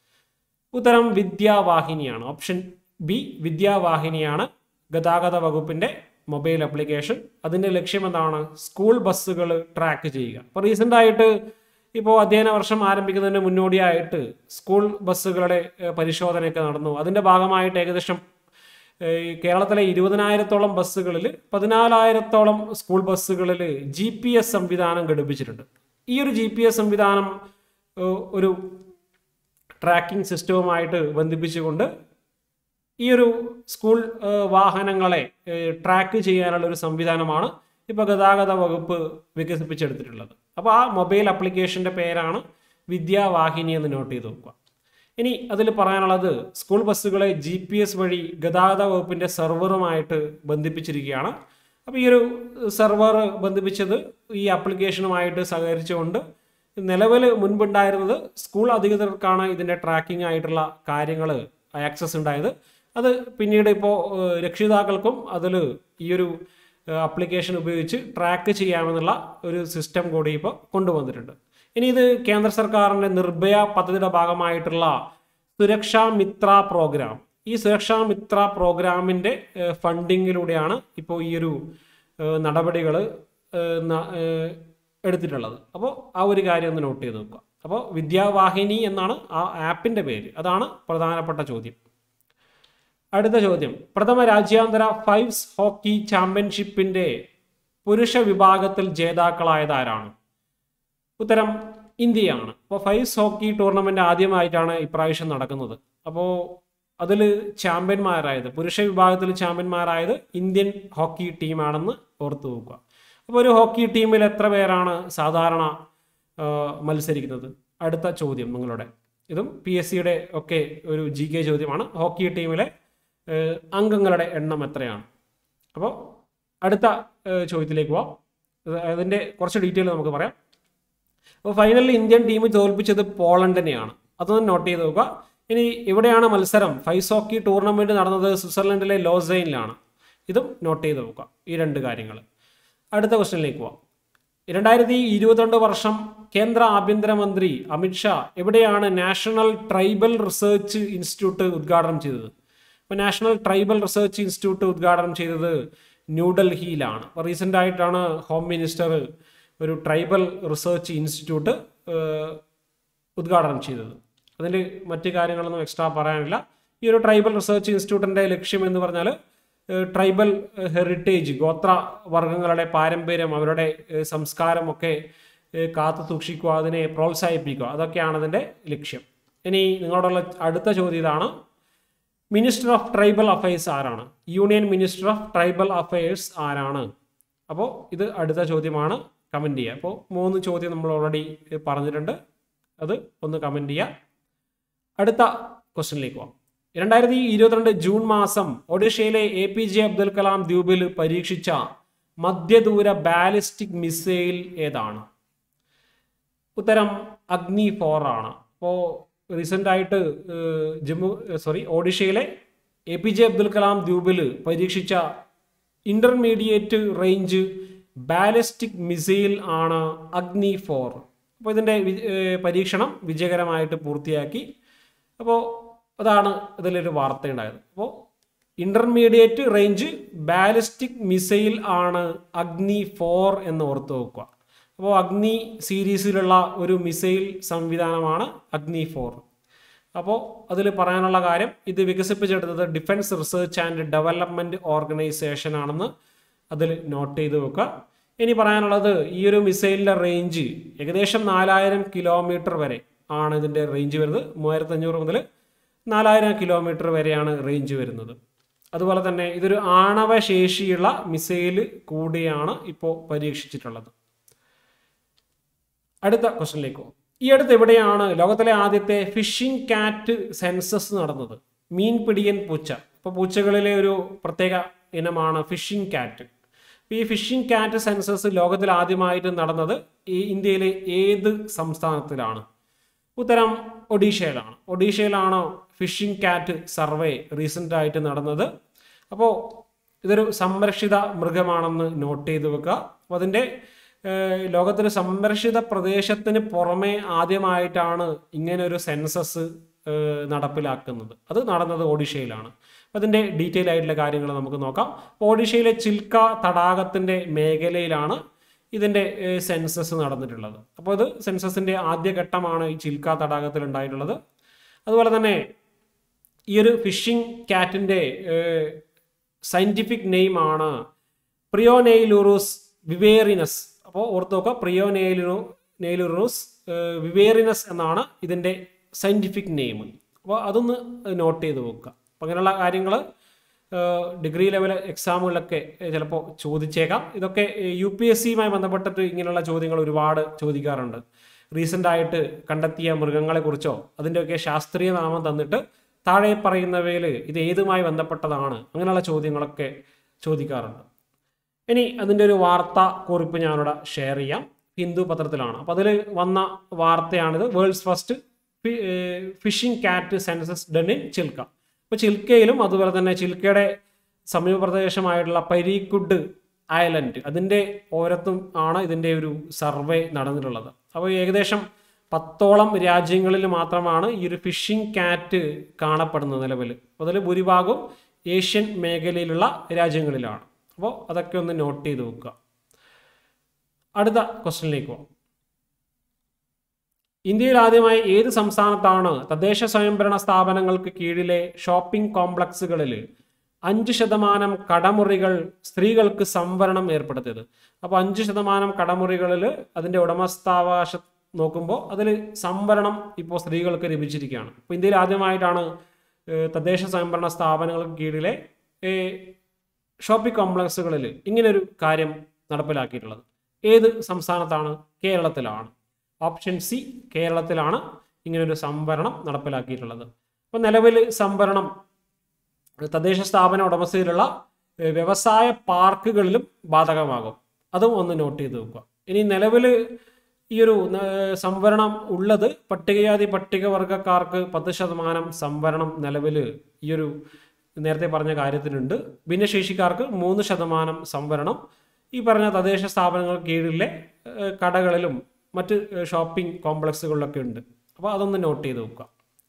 A: ഉത്തരം വിദ്യാവാഹിനിയാണ് ഓപ്ഷൻ ബി വിദ്യാവാഹിനിയാണ് ഗതാഗത വകുപ്പിന്റെ മൊബൈൽ ആപ്ലിക്കേഷൻ അതിന്റെ ലക്ഷ്യം എന്താണ് സ്കൂൾ ബസ്സുകൾ ട്രാക്ക് ചെയ്യുക അപ്പോൾ റീസെന്റ് ആയിട്ട് ഇപ്പോൾ അധ്യയന വർഷം ആരംഭിക്കുന്നതിന് മുന്നോടിയായിട്ട് സ്കൂൾ ബസ്സുകളുടെ ഏഹ്, പരിശോധനയൊക്കെ നടന്നു അതിന്റെ ഭാഗമായിട്ട് ഏകദേശം ഏഹ്, കേരളത്തിലെ ഇരുപതിനായിരത്തോളം ബസ്സുകളിൽ പതിനാലായിരത്തോളം സ്കൂൾ ബസ്സുകളിൽ ജി പി എസ് സംവിധാനം ഘടിപ്പിച്ചിട്ടുണ്ട് ഈ ഒരു ജി പി എസ് സംവിധാനം ഏഹ്, ഒരു ട്രാക്കിംഗ് സിസ്റ്റവുമായിട്ട് ബന്ധിപ്പിച്ചുകൊണ്ട് ഈ ഒരു സ്കൂൾ ഏഹ്, വാഹനങ്ങളെ ഏഹ്, ട്രാക്ക് ചെയ്യാനുള്ള ഒരു സംവിധാനമാണ് ഇപ്പോൾ ഗതാഗത വകുപ്പ് വികസിപ്പിച്ചെടുത്തിട്ടുള്ളത് അപ്പോൾ ആ മൊബൈൽ ആപ്ലിക്കേഷൻ്റെ പേരാണ് വിദ്യാവാഹിനി എന്ന് നോട്ട് ചെയ്ത് നോക്കുക ഇനി അതിൽ പറയാനുള്ളത് സ്കൂൾ ബസ്സുകളെ ജി പി എസ് വഴി ഗതാഗത വകുപ്പിൻ്റെ സെർവറുമായിട്ട് ബന്ധിപ്പിച്ചിരിക്കുകയാണ് അപ്പോൾ ഈ ഒരു സെർവർ ബന്ധിപ്പിച്ചത് ഈ ആപ്ലിക്കേഷനുമായിട്ട് സഹകരിച്ചുകൊണ്ട് നിലവിൽ മുൻപുണ്ടായിരുന്നത് സ്കൂൾ അധികൃതർക്കാണ് ഇതിൻ്റെ ട്രാക്കിംഗ് ആയിട്ടുള്ള കാര്യങ്ങൾ ആക്സസ് ഉണ്ടായത് അത് പിന്നീട് ഇപ്പോൾ രക്ഷിതാക്കൾക്കും അതിൽ ഈ ഒരു ആപ്ലിക്കേഷൻ ഉപയോഗിച്ച് ട്രാക്ക് ചെയ്യാമെന്നുള്ള ഒരു സിസ്റ്റം കൂടി ഇപ്പോൾ കൊണ്ടുവന്നിട്ടുണ്ട് ഇനി ഇത് കേന്ദ്ര സർക്കാരിൻ്റെ നിർഭയ പദ്ധതിയുടെ ഭാഗമായിട്ടുള്ള സുരക്ഷാ മിത്ര പ്രോഗ്രാം ഈ സുരക്ഷാ മിത്ര പ്രോഗ്രാമിൻ്റെ ഫണ്ടിങ്ങിലൂടെയാണ് ഇപ്പോൾ ഈ ഒരു നടപടികൾ എടുത്തിട്ടുള്ളത് അപ്പോൾ ആ ഒരു കാര്യം ഒന്ന് നോട്ട് ചെയ്ത് നോക്കുക അപ്പോൾ വിദ്യാവാഹിനി എന്നാണ് ആ ആപ്പിൻ്റെ പേര് അതാണ് പ്രധാനപ്പെട്ട ചോദ്യം അടുത്ത ചോദ്യം പ്രഥമ രാജ്യാന്തര ഫൈവ്സ് ഹോക്കി ചാമ്പ്യൻഷിപ്പിന്റെ പുരുഷ വിഭാഗത്തിൽ ജേതാക്കളായത് ആരാണ് ഉത്തരം ഇന്ത്യയാണ് അപ്പോൾ ഫൈവ്സ് ഹോക്കി ടൂർണമെന്റ് ആദ്യമായിട്ടാണ് ഇപ്രാവശ്യം നടക്കുന്നത് അപ്പോൾ അതിൽ ചാമ്പ്യന്മാരായത് പുരുഷ വിഭാഗത്തിൽ ചാമ്പ്യന്മാരായത് ഇന്ത്യൻ ഹോക്കി ടീമാണെന്ന് ഓർത്തു വെക്കുക അപ്പോൾ ഒരു ഹോക്കി ടീമിൽ എത്ര പേരാണ് സാധാരണ ആ, മത്സരിക്കുന്നത് അടുത്ത ചോദ്യം നിങ്ങളുടെ ഇതും പി എസ് സിയുടെ ഒക്കെ ഒരു ജി കെ ചോദ്യമാണ് ഹോക്കി ടീമിലെ ഏഹ്, അംഗങ്ങളുടെ എണ്ണം എത്രയാണ് അപ്പോൾ അടുത്ത ഏഹ്, ചോദ്യത്തിലേക്ക് പോവാം ഇത് അതിൻ്റെ കുറച്ച് ഡീറ്റെയിൽ നമുക്ക് പറയാം അപ്പോൾ ഫൈനലിൽ ഇന്ത്യൻ ടീം തോൽപ്പിച്ചത് പോളണ്ടിനെയാണ് അതൊന്ന് നോട്ട് ചെയ്ത് നോക്കുക ഇനി ഇവിടെയാണ് മത്സരം ഫൈസ് ഹോക്കി ടൂർണമെന്റ് നടന്നത് സ്വിറ്റ്സർലൻഡിലെ ലോസൈനിലാണ് ഇതും നോട്ട് ചെയ്ത് നോക്കുക ഈ രണ്ട് കാര്യങ്ങൾ അടുത്ത ക്വസ്റ്റ്യനിലേക്ക് പോവാം രണ്ടായിരത്തി ഇരുപത്തിരണ്ട് വർഷം കേന്ദ്ര ആഭ്യന്തരമന്ത്രി അമിത്ഷാ എവിടെയാണ് നാഷണൽ ട്രൈബൽ റിസർച്ച് ഇൻസ്റ്റിറ്റ്യൂട്ട് ഉദ്ഘാടനം ചെയ്തത് അപ്പോൾ നാഷണൽ ട്രൈബൽ റിസർച്ച് ഇൻസ്റ്റിറ്റ്യൂട്ട് ഉദ്ഘാടനം ചെയ്തത് ന്യൂഡൽഹിയിലാണ് അപ്പോൾ റീസെൻ്റ് ആയിട്ടാണ് ഹോം മിനിസ്റ്റർ ഒരു ട്രൈബൽ റിസർച്ച് ഇൻസ്റ്റിറ്റ്യൂട്ട് ഏഹ്, ഉദ്ഘാടനം ചെയ്തത് അതിൽ മറ്റു കാര്യങ്ങളൊന്നും എക്സ്ട്രാ പറയാനില്ല ഈ ഒരു ട്രൈബൽ റിസർച്ച് ഇൻസ്റ്റിറ്റ്യൂട്ടിൻ്റെ ലക്ഷ്യം എന്ന് പറഞ്ഞാൽ ഏഹ്, ട്രൈബൽ ഹെറിറ്റേജ് ഗോത്ര വർഗങ്ങളുടെ പാരമ്പര്യം അവരുടെ ഏഹ്, സംസ്കാരമൊക്കെ ഏഹ്, കാത്തു സൂക്ഷിക്കുക അതിനെ പ്രോത്സാഹിപ്പിക്കുക അതൊക്കെയാണ് അതിൻ്റെ ലക്ഷ്യം ഇനി നിങ്ങളോടുള്ള അടുത്ത ചോദ്യം ഇതാണ് മിനിസ്റ്റർ ഓഫ് ട്രൈബൽ അഫയേഴ്സ് ആരാണ് union minister of tribal affairs ആരാണ് അപ്പോൾ ഇത് അടുത്ത ചോദ്യമാണ് കമൻറ്റ് ചെയ്യുക അപ്പോൾ മൂന്ന് ചോദ്യം നമ്മൾ ഓൾറെഡി പറഞ്ഞിട്ടുണ്ട് അത് ഒന്ന് കമൻറ്റ് ചെയ്യുക അടുത്ത ക്വസ്റ്റ്യനിലേക്ക് പോകാം രണ്ടായിരത്തി ഇരുപത്തിരണ്ട് ജൂൺ മാസം ഒഡീഷയിലെ A P J Abdul Kalam ദ്വീപിൽ പരീക്ഷിച്ച മധ്യദൂര ബാലിസ്റ്റിക് മിസൈൽ ഏതാണ് ഉത്തരം അഗ്നി ഫോർ ആണ് അപ്പോൾ റീസെൻ്റ് ആയിട്ട് ഏഹ്, ജമ്മു സോറി ഒഡീഷയിലെ A P J Abdul Kalam ദ്വീപിൽ പരീക്ഷിച്ച ഇന്റർമീഡിയറ്റ് റേഞ്ച് ബാലിസ്റ്റിക് മിസൈൽ ആണ് അഗ്നി ഫോർ അപ്പോൾ ഇതിൻ്റെ വി- ഏഹ്, പരീക്ഷണം വിജയകരമായിട്ട് പൂർത്തിയാക്കി അപ്പോൾ അതാണ് ഇതിലൊരു വാർത്തയുണ്ടായത് അപ്പോൾ ഇന്റർമീഡിയറ്റ് റേഞ്ച് ബാലിസ്റ്റിക് മിസൈൽ ആണ് അഗ്നി ഫോർ എന്ന് ഓർത്ത് വെക്കുക അപ്പോൾ അഗ്നി സീരീസിലുള്ള ഒരു മിസൈൽ സംവിധാനമാണ് അഗ്നി ഫോർ അപ്പോൾ അതിൽ പറയാനുള്ള കാര്യം ഇത് വികസിപ്പിച്ചെടുത്തത് defence research and development organisation ആണെന്ന് അതിൽ നോട്ട് ചെയ്ത് വെക്കുക ഇനി പറയാനുള്ളത് ഈ ഒരു മിസൈലിൻ്റെ റേഞ്ച് ഏകദേശം നാലായിരം കിലോമീറ്റർ വരെ ആണ് ഇതിൻ്റെ റേഞ്ച് വരുന്നത് മൂവായിരത്തി അഞ്ഞൂറ് മുതൽ നാലായിരം കിലോമീറ്റർ വരെയാണ് റേഞ്ച് വരുന്നത് അതുപോലെ തന്നെ ഇതൊരു ആണവശേഷിയുള്ള മിസൈൽ കൂടിയാണ് ഇപ്പോൾ പരീക്ഷിച്ചിട്ടുള്ളത് അടുത്ത ക്വസ്റ്റനിലേക്ക് പോകും ഈ അടുത്ത് എവിടെയാണ് ലോകത്തിലെ ആദ്യത്തെ ഫിഷിംഗ് കാറ്റ് സെൻസസ് നടന്നത് മീൻ പിടിയൻ പൂച്ച ഇപ്പോൾ പൂച്ചകളിലെ ഒരു പ്രത്യേക ഇനമാണ് ഫിഷിംഗ് കാറ്റ് അപ്പോൾ ഈ ഫിഷിംഗ് കാറ്റ് സെൻസസ് ലോകത്തിൽ ആദ്യമായിട്ട് നടന്നത് ഈ ഇന്ത്യയിലെ ഏത് സംസ്ഥാനത്തിലാണ് ഉത്തരം ഒഡീഷയിലാണ് ഒഡീഷയിലാണ് ഫിഷിംഗ് കാറ്റ് സർവേ റീസെൻ്റ് ആയിട്ട് നടന്നത് അപ്പോൾ ഇതൊരു സംരക്ഷിത മൃഗമാണെന്ന് നോട്ട് ചെയ്ത് വെക്കുക അപ്പോൾ അതിൻ്റെ ഏഹ്, ലോകത്തൊരു സംരക്ഷിത പ്രദേശത്തിന് പുറമെ ആദ്യമായിട്ടാണ് ഇങ്ങനെ ഒരു സെൻസസ് ഏഹ്, നടപ്പിലാക്കുന്നത് അത് നടന്നത് ഒഡീഷയിലാണ് അപ്പോൾ അതിൻ്റെ ഡീറ്റെയിൽ ആയിട്ടുള്ള കാര്യങ്ങൾ നമുക്ക് നോക്കാം അപ്പോൾ ഒഡീഷയിലെ ചിൽക്ക തടാകത്തിൻ്റെ മേഖലയിലാണ് ഇതിൻ്റെ സെൻസസ് നടന്നിട്ടുള്ളത് അപ്പോൾ ഇത് സെൻസസിൻ്റെ ആദ്യഘട്ടമാണ് ഈ ചിൽക്ക തടാകത്തിൽ ഉണ്ടായിട്ടുള്ളത് അതുപോലെ തന്നെ ഈ ഒരു ഫിഷിംഗ് കാറ്റിൻ്റെ സയൻറ്റിഫിക് നെയിം ആണ് പ്രിയോനെയിലുറൂസ് വിവേറിനസ് അപ്പോൾ ഓർത്ത് നോക്കുക പ്രിയോനെയിലു നെയിലുറൂസ് വിവേറിനസ് എന്നാണ് ഇതിൻ്റെ സയൻറ്റിഫിക് നെയിം അപ്പോൾ അതൊന്ന് നോട്ട് ചെയ്ത് വെക്കുക അപ്പോൾ അങ്ങനെയുള്ള കാര്യങ്ങൾ ഡിഗ്രി ലെവൽ എക്സാമുകളിലൊക്കെ ചിലപ്പോൾ ചോദിച്ചേക്കാം ഇതൊക്കെ യു പി എസ് സിയുമായി ബന്ധപ്പെട്ടിട്ട് ഇങ്ങനെയുള്ള ചോദ്യങ്ങൾ ഒരുപാട് ചോദിക്കാറുണ്ട് റീസെൻ്റ് ആയിട്ട് കണ്ടെത്തിയ മൃഗങ്ങളെക്കുറിച്ചോ അതിൻ്റെയൊക്കെ ശാസ്ത്രീയ നാമം തന്നിട്ട് താഴെ പറയുന്നവയിൽ ഇത് ഏതുമായി ബന്ധപ്പെട്ടതാണ് അങ്ങനെയുള്ള ചോദ്യങ്ങളൊക്കെ ചോദിക്കാറുണ്ട് ഇനി അതിൻ്റെ ഒരു വാർത്ത കുറിപ്പ് ഞാനിവിടെ ഷെയർ ചെയ്യാം ഹിന്ദു പത്രത്തിലാണ് അപ്പോൾ അതിൽ വന്ന വാർത്തയാണിത് world's first fishing cat census done in Chilika അപ്പോൾ ചിൽക്കയിലും അതുപോലെ തന്നെ ചിൽക്കയുടെ സമീപ പ്രദേശമായിട്ടുള്ള പരീക്കുഡ് ഐലൻഡ് അതിൻ്റെ ഓരത്തും ആണ് ഇതിൻ്റെ ഒരു സർവേ നടന്നിട്ടുള്ളത് അപ്പോൾ ഏകദേശം പത്തോളം രാജ്യങ്ങളിൽ മാത്രമാണ് ഈ ഒരു ഫിഷിംഗ് കാറ്റ് കാണപ്പെടുന്നത് നിലവിൽ അതിൽ ഭൂരിഭാഗവും ഏഷ്യൻ മേഖലയിലുള്ള രാജ്യങ്ങളിലാണ് അപ്പോൾ അതൊക്കെ ഒന്ന് നോട്ട് ചെയ്ത് വെക്കുക അടുത്ത ക്വസ്റ്റ്യനിലേക്ക് പോകാം ഇന്ത്യയിൽ ആദ്യമായി ഏത് സംസ്ഥാനത്താണ് തദ്ദേശ സ്വയംഭരണ സ്ഥാപനങ്ങൾക്ക് കീഴിലെ ഷോപ്പിംഗ് കോംപ്ലക്സുകളിൽ അഞ്ച് ശതമാനം കടമുറികൾ സ്ത്രീകൾക്ക് സംവരണം ഏർപ്പെടുത്തിയത് അപ്പോൾ അഞ്ച് ശതമാനം കടമുറികളിൽ അതിൻ്റെ ഉടമസ്ഥാവകാശം നോക്കുമ്പോൾ അതിൽ സംവരണം ഇപ്പോൾ സ്ത്രീകൾക്ക് ലഭിച്ചിരിക്കുകയാണ് അപ്പോൾ ഇന്ത്യയിൽ ആദ്യമായിട്ടാണ് ഏഹ്, തദ്ദേശ സ്വയംഭരണ സ്ഥാപനങ്ങൾക്ക് കീഴിലെ ഏഹ്, ഷോപ്പിംഗ് കോംപ്ലക്സുകളിൽ ഇങ്ങനൊരു കാര്യം നടപ്പിലാക്കിയിട്ടുള്ളത് ഏത് സംസ്ഥാനത്താണ് കേരളത്തിലാണ് ഓപ്ഷൻ സി കേരളത്തിലാണ് ഇങ്ങനൊരു സംവരണം നടപ്പിലാക്കിയിട്ടുള്ളത് അപ്പോൾ നിലവിൽ സംവരണം തദ്ദേശ സ്ഥാപന ഉടമസ്ഥയിലുള്ള ഏഹ്, വ്യവസായ പാർക്കുകളിലും ബാധകമാകും അതും ഒന്ന് നോട്ട് ചെയ്ത് വെക്കുക ഇനി നിലവിൽ ഈ ഒരു ഏഹ്, സംവരണം ഉള്ളത് പട്ടികജാതി പട്ടികവർഗക്കാർക്ക് പത്ത് ശതമാനം സംവരണം നിലവിൽ ഈ ഒരു നേരത്തെ പറഞ്ഞ കാര്യത്തിനുണ്ട് ഭിന്നശേഷിക്കാർക്ക് മൂന്ന് ശതമാനം സംവരണം ഈ പറഞ്ഞ തദ്ദേശ സ്ഥാപനങ്ങൾ കീഴിലെ ഏഹ്, കടകളിലും മറ്റ് ഏഹ്, ഷോപ്പിംഗ് കോംപ്ലക്സുകളിലൊക്കെ ഉണ്ട് അപ്പോൾ അതൊന്ന് നോട്ട് ചെയ്ത് വെക്കുക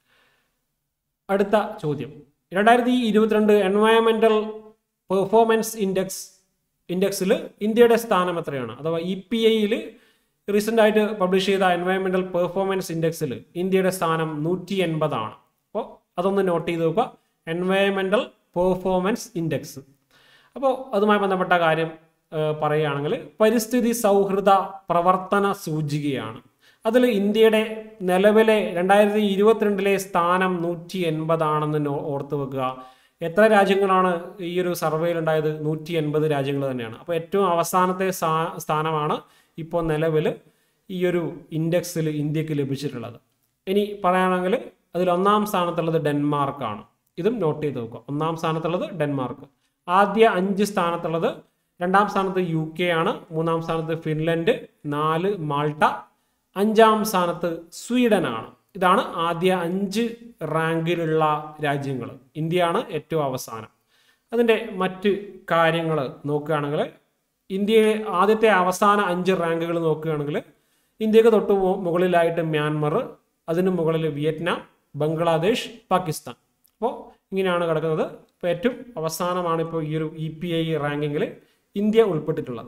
A: അടുത്ത ചോദ്യം രണ്ടായിരത്തി ഇരുപത്തിരണ്ട് എൻവയോൺമെന്റൽ പെർഫോമൻസ് ഇൻഡെക്സ് ഇൻഡെക്സിൽ ഇന്ത്യയുടെ സ്ഥാനം എത്രയാണ് അഥവാ ഇ പി ഐയിൽ റീസെൻ്റ് ആയിട്ട് പബ്ലിഷ് ചെയ്ത എൻവയോൺമെന്റൽ പെർഫോമൻസ് ഇൻഡെക്സിൽ ഇന്ത്യയുടെ സ്ഥാനം നൂറ്റി എൺപതാണ് അപ്പോൾ അതൊന്ന് നോട്ട് ചെയ്ത് നോക്കുക എൻവയോൺമെന്റൽ പെർഫോമൻസ് ഇൻഡെക്സ് അപ്പോൾ അതുമായി ബന്ധപ്പെട്ട കാര്യം ഏഹ്, പറയുകയാണെങ്കിൽ പരിസ്ഥിതി സൗഹൃദ പ്രവർത്തന സൂചികയാണ് അതിൽ ഇന്ത്യയുടെ നിലവിലെ രണ്ടായിരത്തി ഇരുപത്തിരണ്ടിലെ സ്ഥാനം നൂറ്റി എൺപതാണെന്ന് നോ- ഓർത്ത് വെക്കുക എത്ര രാജ്യങ്ങളാണ് ഈ ഒരു സർവേയിൽ ഉണ്ടായത് നൂറ്റി എൺപത് രാജ്യങ്ങൾ തന്നെയാണ് അപ്പോൾ ഏറ്റവും അവസാനത്തെ സ്ഥാ- സ്ഥാനമാണ് ഇപ്പോൾ നിലവിൽ ഈ ഒരു ഇൻഡെക്സിൽ ഇന്ത്യക്ക് ലഭിച്ചിട്ടുള്ളത് ഇനി പറയുകയാണെങ്കിൽ അതിൽ ഒന്നാം സ്ഥാനത്തുള്ളത് ഡെൻമാർക്കാണ് ഇതും നോട്ട് ചെയ്ത് വെക്കുക ഒന്നാം സ്ഥാനത്തുള്ളത് ഡെൻമാർക്ക് ആദ്യ അഞ്ച് സ്ഥാനത്തുള്ളത് രണ്ടാം സ്ഥാനത്ത് യു കെ ആണ് മൂന്നാം സ്ഥാനത്ത് ഫിൻലൻഡ് നാല് മാൾട്ട അഞ്ചാം സ്ഥാനത്ത് സ്വീഡൻ ആണ് ഇതാണ് ആദ്യ അഞ്ച് റാങ്കിലുള്ള രാജ്യങ്ങൾ ഇന്ത്യയാണ് ഏറ്റവും അവസാനം അതിൻ്റെ മറ്റ് കാര്യങ്ങൾ നോക്കുകയാണെങ്കിൽ ഇന്ത്യയിലെ ആദ്യത്തെ അവസാന അഞ്ച് റാങ്കുകൾ നോക്കുകയാണെങ്കിൽ ഇന്ത്യക്ക് തൊട്ട് മു- മുകളിലായിട്ട് മ്യാൻമർ അതിന് മുകളിൽ വിയറ്റ്നാം ബംഗ്ലാദേശ് പാകിസ്ഥാൻ അപ്പോൾ ഇങ്ങനെയാണ് കിടക്കുന്നത് ഇപ്പോൾ ഏറ്റവും അവസാനമാണ് ഇപ്പോൾ ഈ ഒരു ഇ പി ഐ റാങ്കിങ്ങിൽ ഇന്ത്യ ഉൾപ്പെട്ടിട്ടുള്ളത്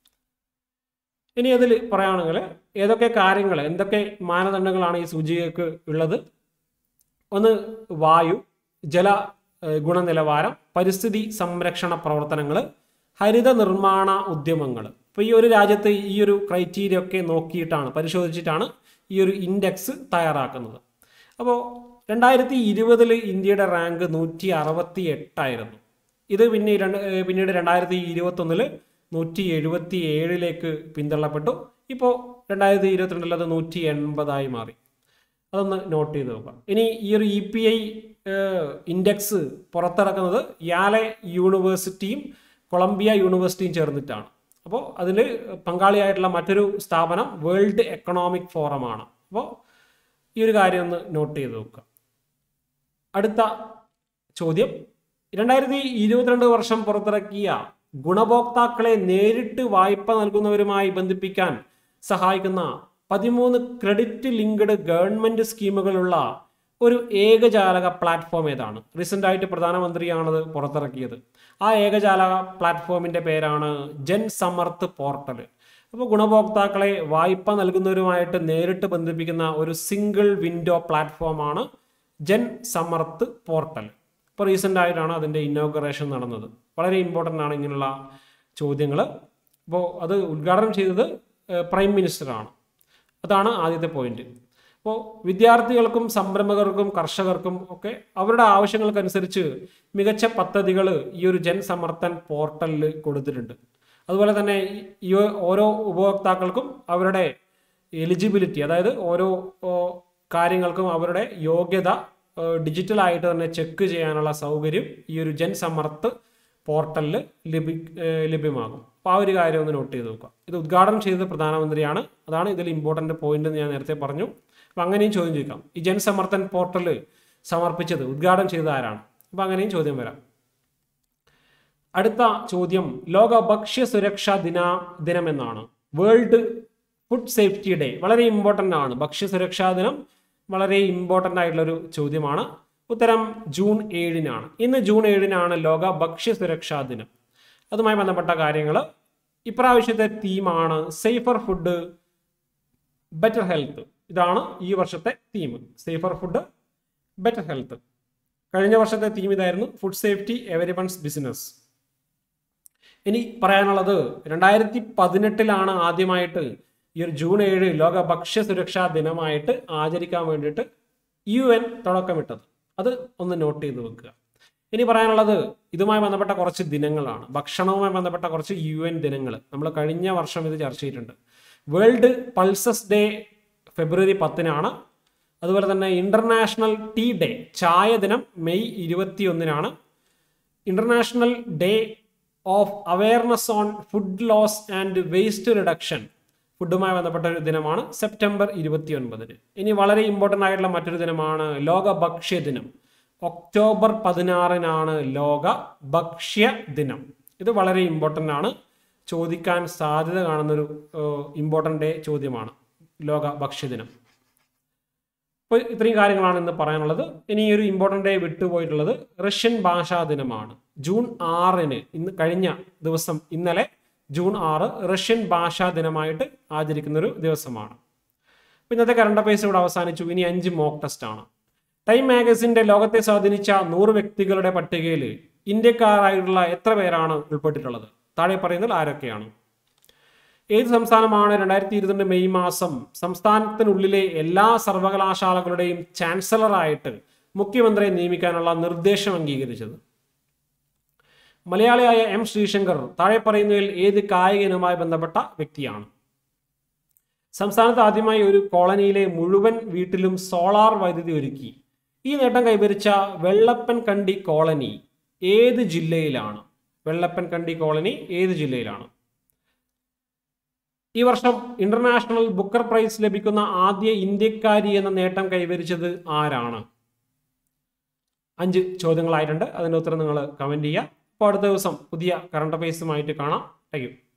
A: ഇനി അതിൽ പറയുകയാണെങ്കിൽ ഏതൊക്കെ കാര്യങ്ങൾ എന്തൊക്കെ മാനദണ്ഡങ്ങളാണ് ഈ സൂചികക്ക് ഉള്ളത് ഒന്ന് വായു ജല ഏഹ്, ഗുണനിലവാരം പരിസ്ഥിതി സംരക്ഷണ പ്രവർത്തനങ്ങൾ ഹരിത നിർമ്മാണ ഉദ്യമങ്ങൾ ഇപ്പോൾ ഈ ഒരു രാജ്യത്ത് ഈ ഒരു ക്രൈറ്റീരിയ ഒക്കെ നോക്കിയിട്ടാണ് പരിശോധിച്ചിട്ടാണ് ഈ ഒരു ഇൻഡെക്സ് തയ്യാറാക്കുന്നത് അപ്പോൾ രണ്ടായിരത്തി ഇരുപതിൽ ഇന്ത്യയുടെ റാങ്ക് നൂറ്റി അറുപത്തി എട്ടായിരുന്നു ഇത് പിന്നെ രണ്ട് ഏഹ് പിന്നീട് രണ്ടായിരത്തി ഇരുപത്തൊന്നില് നൂറ്റി എഴുപത്തി ഏഴിലേക്ക് പിന്തള്ളപ്പെട്ടു ഇപ്പോൾ രണ്ടായിരത്തി ഇരുപത്തിരണ്ടിൽ അത് നൂറ്റി എൺപതായി മാറി അതൊന്ന് നോട്ട് ചെയ്ത് നോക്കാം ഇനി ഈ ഒരു ഇ പി ഐ ഇൻഡെക്സ് പുറത്തിറക്കുന്നത് യാലെ യൂണിവേഴ്സിറ്റിയും കൊളംബിയ യൂണിവേഴ്സിറ്റിയും ചേർന്നിട്ടാണ് അപ്പോൾ അതിൽ പങ്കാളിയായിട്ടുള്ള മറ്റൊരു സ്ഥാപനം വേൾഡ് എക്കണോമിക് ഫോറമാണ് അപ്പോൾ ഈ ഒരു കാര്യം ഒന്ന് നോട്ട് ചെയ്ത് നോക്കുക അടുത്ത ചോദ്യം രണ്ടായിരത്തി ഇരുപത്തിരണ്ട് വർഷം പുറത്തിറക്കിയ ഗുണഭോക്താക്കളെ നേരിട്ട് വായ്പ നൽകുന്നവരുമായി ബന്ധിപ്പിക്കാൻ സഹായിക്കുന്ന പതിമൂന്ന് ക്രെഡിറ്റ് ലിങ്ക്ഡ് ഗവൺമെന്റ് സ്കീമുകളുള്ള ഒരു ഏകജാലക പ്ലാറ്റ്ഫോം ഏതാണ് റീസെന്റ് ആയിട്ട് പ്രധാനമന്ത്രിയാണത് പുറത്തിറക്കിയത് ആ ഏകജാലക പ്ലാറ്റ്ഫോമിന്റെ പേരാണ് ജൻ സമർത്ത് പോർട്ടൽ അപ്പോൾ ഗുണഭോക്താക്കളെ വായ്പ നൽകുന്നവരുമായിട്ട് നേരിട്ട് ബന്ധിപ്പിക്കുന്ന ഒരു സിംഗിൾ വിൻഡോ പ്ലാറ്റ്ഫോമാണ് ജൻ സമർത്ത് പോർട്ടൽ ഇപ്പോൾ റീസെൻ്റ് ആയിട്ടാണ് അതിൻ്റെ ഇന്നോഗ്രേഷൻ നടന്നത് വളരെ ഇമ്പോർട്ടൻ്റ് ആണ് ഇങ്ങനെയുള്ള ചോദ്യങ്ങൾ അപ്പോൾ അത് ഉദ്ഘാടനം ചെയ്തത് ഏഹ്, പ്രൈം മിനിസ്റ്ററാണ് അതാണ് ആദ്യത്തെ പോയിന്റ് അപ്പോൾ വിദ്യാർത്ഥികൾക്കും സംരംഭകർക്കും കർഷകർക്കും ഒക്കെ അവരുടെ ആവശ്യങ്ങൾക്കനുസരിച്ച് മികച്ച പദ്ധതികൾ ഈ ഒരു ജൻ സമർത്ഥൻ പോർട്ടലിൽ കൊടുത്തിട്ടുണ്ട് അതുപോലെ തന്നെ ഈ- ഈ ഓരോ ഉപഭോക്താക്കൾക്കും അവരുടെ എലിജിബിലിറ്റി അതായത് ഓരോ ഓ, കാര്യങ്ങൾക്കും അവരുടെ യോഗ്യത ഏഹ്, ഡിജിറ്റലായിട്ട് തന്നെ ചെക്ക് ചെയ്യാനുള്ള സൗകര്യം ഈ ഒരു ജൻ സമർത്ത് പോർട്ടലിൽ ലഭി ഏഹ്, ലഭ്യമാകും അപ്പോൾ ആ ഒരു കാര്യം ഒന്ന് നോട്ട് ചെയ്ത് നോക്കുക ഇത് ഉദ്ഘാടനം ചെയ്തത് പ്രധാനമന്ത്രിയാണ് അതാണ് ഇതിൽ ഇമ്പോർട്ടൻ്റ് പോയിന്റ് എന്ന് ഞാൻ നേരത്തെ പറഞ്ഞു അപ്പോൾ അങ്ങനെയും ചോദ്യം ചോദിക്കാം ഈ ജൻ സമർത്ഥൻ പോർട്ടൽ സമർപ്പിച്ചത് ഉദ്ഘാടനം ചെയ്തത് ആരാണ് അപ്പോൾ അങ്ങനെയും ചോദ്യം വരാം അടുത്ത ചോദ്യം ലോക ഭക്ഷ്യ സുരക്ഷാ ദിന ദിനമെന്നാണ് വേൾഡ് ഫുഡ് സേഫ്റ്റി ഡേ വളരെ ഇമ്പോർട്ടൻ്റ് ആണ് ഭക്ഷ്യ സുരക്ഷാ ദിനം വളരെ ഇമ്പോർട്ടൻ്റ് ആയിട്ടുള്ള ഒരു ചോദ്യമാണ് ഉത്തരം ജൂൺ ഏഴിനാണ് ഇന്ന് ജൂൺ ഏഴിനാണ് ലോക ഭക്ഷ്യ സുരക്ഷാ ദിനം അതുമായി ബന്ധപ്പെട്ട കാര്യങ്ങൾ ഇപ്രാവശ്യത്തെ തീമാണ് സേഫർ ഫുഡ് ബെറ്റർ ഹെൽത്ത് ഇതാണ് ഈ വർഷത്തെ theme safer food better health കഴിഞ്ഞ വർഷത്തെ തീം ഇതായിരുന്നു food safety every one's business ഇനി പറയാനുള്ളത് രണ്ടായിരത്തി പതിനെട്ടിലാണ് ആദ്യമായിട്ട് ഈ ഒരു ജൂൺ ഏഴ് ലോക ഭക്ഷ്യ സുരക്ഷാ ദിനമായിട്ട് ആചരിക്കാൻ വേണ്ടിയിട്ട് യു എൻ തുടക്കമിട്ടത് അത് ഒന്ന് നോട്ട് ചെയ്ത് വെക്കുക ഇനി പറയാനുള്ളത് ഇതുമായി ബന്ധപ്പെട്ട കുറച്ച് ദിനങ്ങളാണ് ഭക്ഷണവുമായി ബന്ധപ്പെട്ട കുറച്ച് യു എൻ ദിനങ്ങൾ നമ്മൾ കഴിഞ്ഞ വർഷം ഇത് ചർച്ച ചെയ്തിട്ടുണ്ട് വേൾഡ് പൾസസ് ഡേ ഫെബ്രുവരി പത്തിനാണ് അതുപോലെ തന്നെ ഇന്റർനാഷണൽ ടീ ഡേ ചായ ദിനം മെയ് ഇരുപത്തിയൊന്നിനാണ് international day of awareness on food loss and waste reduction ഫുഡുമായി ബന്ധപ്പെട്ട ഒരു ദിനമാണ് സെപ്റ്റംബർ ഇരുപത്തി ഒൻപതിന് ഇനി വളരെ ഇമ്പോർട്ടൻ്റ് ആയിട്ടുള്ള മറ്റൊരു ദിനമാണ് ലോക ഭക്ഷ്യ ദിനം ഒക്ടോബർ പതിനാറിനാണ് ലോക ഭക്ഷ്യ ദിനം ഇത് വളരെ ഇമ്പോർട്ടൻ്റ് ആണ് ചോദിക്കാൻ സാധ്യത കാണുന്നൊരു ഇമ്പോർട്ടൻ്റ് ഡേ ചോദ്യമാണ് ലോക ഭക്ഷ്യ ദിനം അപ്പോൾ ഇത്രയും കാര്യങ്ങളാണ് ഇന്ന് പറയാനുള്ളത് ഇനി ഈ ഒരു ഇമ്പോർട്ടൻ്റ് ഡേ വിട്ടുപോയിട്ടുള്ളത് റഷ്യൻ ഭാഷാ ദിനമാണ് ജൂൺ ആറിന് ഇന്ന് കഴിഞ്ഞ ദിവസം ഇന്നലെ ജൂൺ ആറ് റഷ്യൻ ഭാഷാ ദിനമായിട്ട് ആചരിക്കുന്ന ഒരു ദിവസമാണ് അപ്പോൾ ഇന്നത്തെ കറണ്ട് അഫയേഴ്സ് ഇവിടെ അവസാനിച്ചു ഇനി അഞ്ച് മോക്ക് ടെസ്റ്റ് ആണ് ടൈം മാഗസിന്റെ ലോകത്തെ സ്വാധീനിച്ച നൂറ് വ്യക്തികളുടെ പട്ടികയിൽ ഇന്ത്യക്കാരായിട്ടുള്ള എത്ര പേരാണ് ഉൾപ്പെട്ടിട്ടുള്ളത് താഴെ പറയുന്നത് ആരൊക്കെയാണ് ഏത് സംസ്ഥാനമാണ് രണ്ടായിരത്തി ഇരുപത്തിരണ്ട് മെയ് മാസം സംസ്ഥാനത്തിനുള്ളിലെ എല്ലാ സർവകലാശാലകളുടെയും ചാൻസലറായിട്ട് മുഖ്യമന്ത്രിയെ നിയമിക്കാനുള്ള നിർദ്ദേശം അംഗീകരിച്ചത് മലയാളിയായ എം ശ്രീശങ്കർ താഴെ പറയുന്നതിൽ ഏത് കായിക ഇനവുമായി ബന്ധപ്പെട്ട വ്യക്തിയാണ് സംസ്ഥാനത്ത് ആദ്യമായി ഒരു കോളനിയിലെ മുഴുവൻ വീട്ടിലും സോളാർ വൈദ്യുതി ഒരുക്കി ഈ നേട്ടം കൈവരിച്ച വെള്ളപ്പൻ കണ്ടി കോളനി ഏത് ജില്ലയിലാണ് വെള്ളപ്പൻ കണ്ടി കോളനി ഏത് ജില്ലയിലാണ് ഈ വർഷം ഇന്റർനാഷണൽ ബുക്കർ പ്രൈസ് ലഭിക്കുന്ന ആദ്യ ഇന്ത്യക്കാരി എന്ന നേട്ടം കൈവരിച്ചത് ആരാണ് അഞ്ച് ചോദ്യങ്ങളായിട്ടുണ്ട് അതിൻ്റെ ഉത്തരം നിങ്ങൾ കമൻറ്റ് ചെയ്യുക അപ്പോൾ അടുത്ത ദിവസം പുതിയ കറണ്ട് അഫയേഴ്സുമായിട്ട് കാണാം താങ്ക് യു